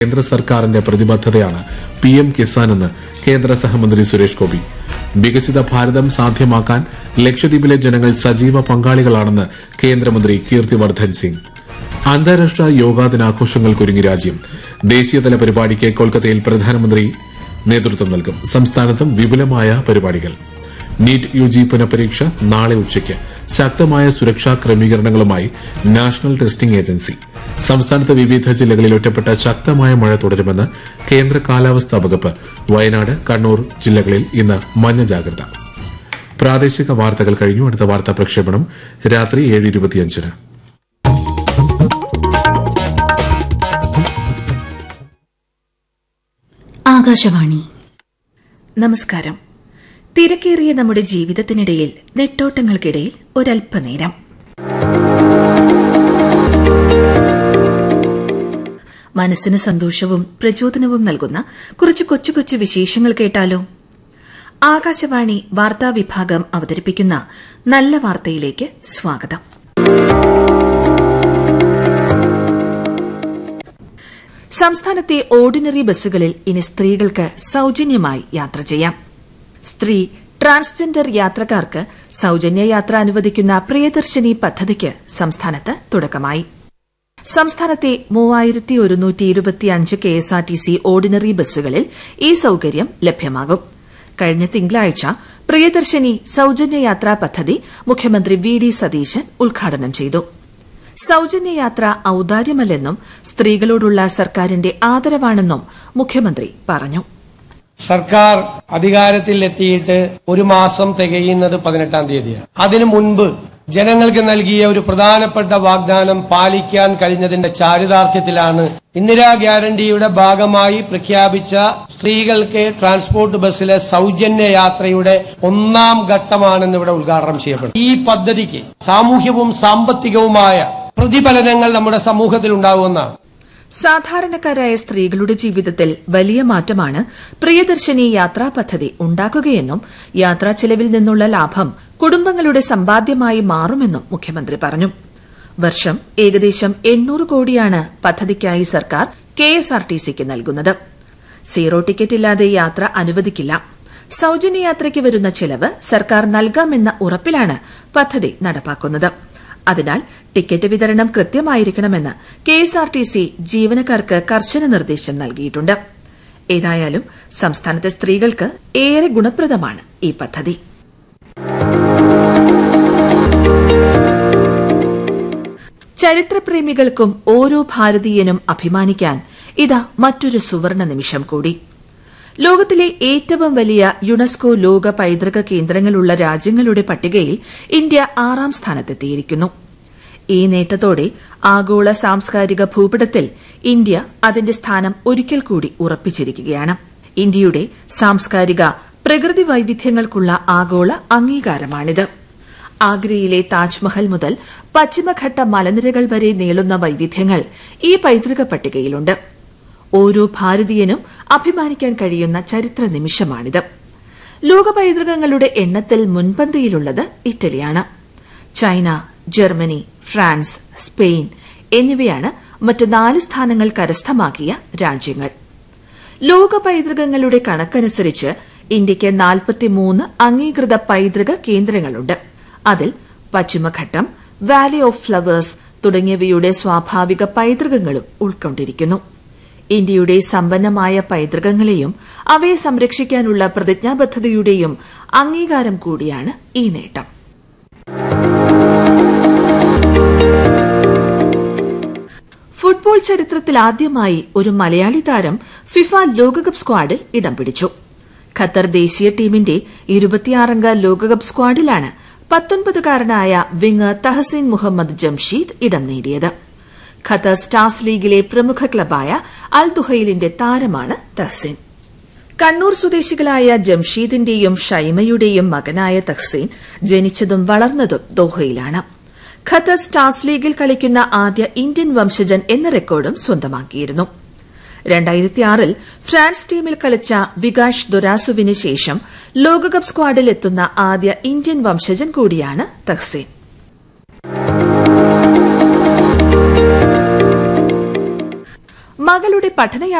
കേന്ദ്ര സർക്കാരിന്റെ പ്രതിബദ്ധതയാണ് P M Kisan എന്ന് കേന്ദ്ര സഹമന്ത്രി സുരേഷ് ഗോപി വികസിത ഭാരതം സാധ്യമാക്കാൻ ലക്ഷദ്വീപിലെ ജനങ്ങൾ സജീവ പങ്കാളികളാണെന്ന് കേന്ദ്രമന്ത്രി കീർത്തിവർദ്ധൻ സിംഗ് അന്താരാഷ്ട്ര യോഗാ ദിനാഘോഷങ്ങൾക്കൊരുങ്ങി രാജ്യം ദേശീയതല പരിപാടിക്ക് കൊൽക്കത്തയിൽ പ്രധാനമന്ത്രി നേതൃത്വം നൽകും സംസ്ഥാനത്തും വിപുലമായ പരിപാടികൾ നീറ്റ് യു ജി പുനഃപരീക്ഷ നാളെ ഉച്ചയ്ക്ക് ശക്തമായ സുരക്ഷാ ക്രമീകരണങ്ങളുമായി നാഷണൽ ടെസ്റ്റിംഗ് ഏജൻസി സംസ്ഥാനത്ത് വിവിധ ജില്ലകളിൽ ഒറ്റപ്പെട്ട ശക്തമായ മഴ തുടരുമെന്ന് കേന്ദ്ര കാലാവസ്ഥാ വകുപ്പ് വയനാട് കണ്ണൂർ ജില്ലകളിൽ ഇന്ന് മഞ്ഞ ജാഗ്രത പ്രാദേശിക വാർത്തകൾ കഴിഞ്ഞു അടുത്ത വാർത്താ പ്രക്ഷേപണം രാത്രി ഏഴ് ഇരുപത്തിയഞ്ചിന് ആകാശവാണി നമസ്കാരം തിരക്കേറിയ നമ്മുടെ ജീവിതത്തിനിടയിൽ നെട്ടോട്ടങ്ങൾക്കിടയിൽ ഒരല്പനേരം മനസ്സിന് സന്തോഷവും പ്രചോദനവും നൽകുന്ന കുറച്ച് കൊച്ചു കൊച്ചു വിശേഷങ്ങൾ കേട്ടാലോ ആകാശവാണി വാർത്താ വിഭാഗം അവതരിപ്പിക്കുന്ന നല്ല വാർത്തയിലേക്ക് സ്വാഗതം സംസ്ഥാനത്തെ ഓർഡിനറി ബസ്സുകളിൽ ഇനി സ്ത്രീകൾക്ക് സൌജന്യമായി യാത്ര ചെയ്യാം സ്ത്രീ ട്രാൻസ്ജെൻഡർ യാത്രക്കാർക്ക് സൌജന്യ യാത്ര അനുവദിക്കുന്ന പ്രിയദർശിനി പദ്ധതിക്ക് സംസ്ഥാനത്ത് തുടക്കമായി സംസ്ഥാനത്തെ മൂവായിരത്തി ഒരുന്നൂറ്റി ഇരുപത്തിയഞ്ച് K S R T C ordinary ബസ്സുകളിൽ ഈ സൌകര്യം ലഭ്യമാകും കഴിഞ്ഞ തിങ്കളാഴ്ച പ്രിയദർശിനി സൌജന്യ യാത്രാ പദ്ധതി മുഖ്യമന്ത്രി വി ഡി സതീശൻ ഉദ്ഘാടനം ചെയ്തു സൌജന്യ യാത്ര ഔദാര്യമല്ലെന്നും സ്ത്രീകളോടുള്ള സർക്കാരിന്റെ ആദരവാണെന്നും മുഖ്യമന്ത്രി പറഞ്ഞു സർക്കാർ അധികാരത്തിൽ എത്തിയിട്ട് ഒരു മാസം തികയുന്നത് പതിനെട്ടാം തീയതിയാണ് അതിനു മുൻപ് ജനങ്ങൾക്ക് നൽകിയ ഒരു പ്രധാനപ്പെട്ട വാഗ്ദാനം പാലിക്കാൻ കഴിഞ്ഞതിന്റെ ചാരിതാർത്ഥ്യത്തിലാണ് ഇന്ദിരാ ഗ്യാരണ്ടിയുടെ ഭാഗമായി പ്രഖ്യാപിച്ച സ്ത്രീകൾക്ക് ട്രാൻസ്പോർട്ട് ബസ്സിലെ സൗജന്യ യാത്രയുടെ ഒന്നാം ഘട്ടമാണെന്ന് ഇവിടെ ഉദ്ഘാടനം ചെയ്യപ്പെടും ഈ പദ്ധതിക്ക് സാമൂഹ്യവും സാമ്പത്തികവുമായ പ്രതിഫലനങ്ങൾ നമ്മുടെ സമൂഹത്തിൽ ഉണ്ടാകുമെന്നാണ് സാധാരണക്കാരായ സ്ത്രീകളുടെ ജീവിതത്തിൽ വലിയ മാറ്റമാണ് പ്രിയദർശിനി യാത്രാ പദ്ധതി ഉണ്ടാക്കുകയെന്നും യാത്രാ ചെലവിൽ നിന്നുള്ള ലാഭം കുടുംബങ്ങളുടെ സമ്പാദ്യമായി മാറുമെന്നും മുഖ്യമന്ത്രി പറഞ്ഞു വർഷം ഏകദേശം എണ്ണൂറ് കോടിയാണ് പദ്ധതിക്കായി സർക്കാർ കെഎസ്ആർടിസിക്ക് നൽകുന്നത് സീറോ ടിക്കറ്റ് ഇല്ലാതെ യാത്ര അനുവദിക്കില്ല സൌജന്യ യാത്രയ്ക്ക് വരുന്ന ചെലവ് സർക്കാർ നൽകാമെന്ന ഉറപ്പിലാണ് പദ്ധതി നടപ്പാക്കുന്നത് അതിനാൽ ടിക്കറ്റ് വിതരണം കൃത്യമായിരിക്കണമെന്ന് കെഎസ്ആർടിസി ജീവനക്കാർക്ക് കർശന നിർദ്ദേശം നൽകിയിട്ടുണ്ട് ഏതായാലും സംസ്ഥാനത്തെ സ്ത്രീകൾക്ക് ഏറെ ഗുണപ്രദമാണ് ഈ പദ്ധതി ചരിത്രപ്രേമികൾക്കും ഓരോ ഭാരതീയനും അഭിമാനിക്കാൻ ഇതാ മറ്റൊരു സുവർണ നിമിഷം കൂടി ലോകത്തിലെ ഏറ്റവും വലിയ യുനെസ്കോ ലോക പൈതൃക കേന്ദ്രങ്ങളുള്ള രാജ്യങ്ങളുടെ പട്ടികയിൽ ഇന്ത്യ ആറാം സ്ഥാനത്തെത്തിയിരിക്കുന്നു ഈ നേട്ടത്തോടെ ആഗോള സാംസ്കാരിക ഭൂപടത്തിൽ ഇന്ത്യ അതിന്റെ സ്ഥാനം ഒരിക്കൽ കൂടി ഉറപ്പിച്ചിരിക്കുകയാണ് ഇന്ത്യയുടെ സാംസ്കാരിക പ്രകൃതി വൈവിധ്യങ്ങൾക്കുള്ള ആഗോള അംഗീകാരമാണിത് ആഗ്രയിലെ താജ്മഹൽ മുതൽ പശ്ചിമഘട്ട മലനിരകൾ വരെ നീളുന്ന വൈവിധ്യങ്ങൾ ഈ പൈതൃക പട്ടികയിലുണ്ട് ഓരോ ഭാരതീയനും അഭിമാനിക്കാൻ കഴിയുന്ന ചരിത്ര നിമിഷമാണിത് ലോക പൈതൃകങ്ങളുടെ എണ്ണത്തിൽ മുൻപന്തിയിലുള്ളത് ഇറ്റലിയാണ് ചൈന ജർമ്മനി ഫ്രാൻസ് സ്പെയിൻ എന്നിവയാണ് മറ്റ് നാല് സ്ഥാനങ്ങൾ കരസ്ഥമാക്കിയ രാജ്യങ്ങൾ ലോക പൈതൃകങ്ങളുടെ കണക്കനുസരിച്ച് ഇന്ത്യയ്ക്ക് നാൽപ്പത്തിമൂന്ന് അംഗീകൃത പൈതൃക കേന്ദ്രങ്ങളുണ്ട് അതിൽ പശ്ചിമഘട്ടം വാലി ഓഫ് ഫ്ലവേഴ്സ് തുടങ്ങിയവയുടെ സ്വാഭാവിക പൈതൃകങ്ങളും ഉൾക്കൊണ്ടിരിക്കുന്നു ഇന്ത്യയുടെ സമ്പന്നമായ പൈതൃകങ്ങളെയും അവയെ സംരക്ഷിക്കാനുള്ള പ്രതിജ്ഞാബദ്ധതയുടെയും അംഗീകാരം കൂടിയാണ് ഈ നേട്ടം ഫുട്ബോൾ ചരിത്രത്തിൽ ആദ്യമായി ഒരു മലയാളി താരം ഫിഫ ലോകകപ്പ് സ്ക്വാഡിൽ ഇടം പിടിച്ചു ഖത്തർ ദേശീയ ടീമിന്റെ ഇരുപത്തിയാറംഗ ലോകകപ്പ് സ്ക്വാഡിലാണ് പത്തൊൻപതുകാരനായ വിങ്ങർ തഹസീൻ മുഹമ്മദ് ജംഷീദ് ഇടം നേടിയത് ഖത്തർ സ്റ്റാർസ് ലീഗിലെ പ്രമുഖ ക്ലബായ അൽ ദുഹൈലിന്റെ താരമാണ് തഹസീൻ കണ്ണൂർ സ്വദേശികളായ ജംഷീദിന്റെയും ഷൈമയുടെയും മകനായ തഹ്സീൻ ജനിച്ചതും വളർന്നതും ദോഹയിലാണ് ഖത്തർ സ്റ്റാർസ് ലീഗിൽ കളിക്കുന്ന ആദ്യ ഇന്ത്യൻ വംശജൻ എന്ന റെക്കോർഡും സ്വന്തമാക്കിയിരുന്നു രണ്ടായിരത്തിയാറിൽ ഫ്രാൻസ് ടീമിൽ കളിച്ച വികാഷ് ദൊരാസുവിന് ശേഷം ലോകകപ്പ് സ്ക്വാഡിൽ എത്തുന്ന ആദ്യ ഇന്ത്യൻ വംശജൻ കൂടിയാണ് തഹ്സീൻ മകളുടെ പഠനയാത്ര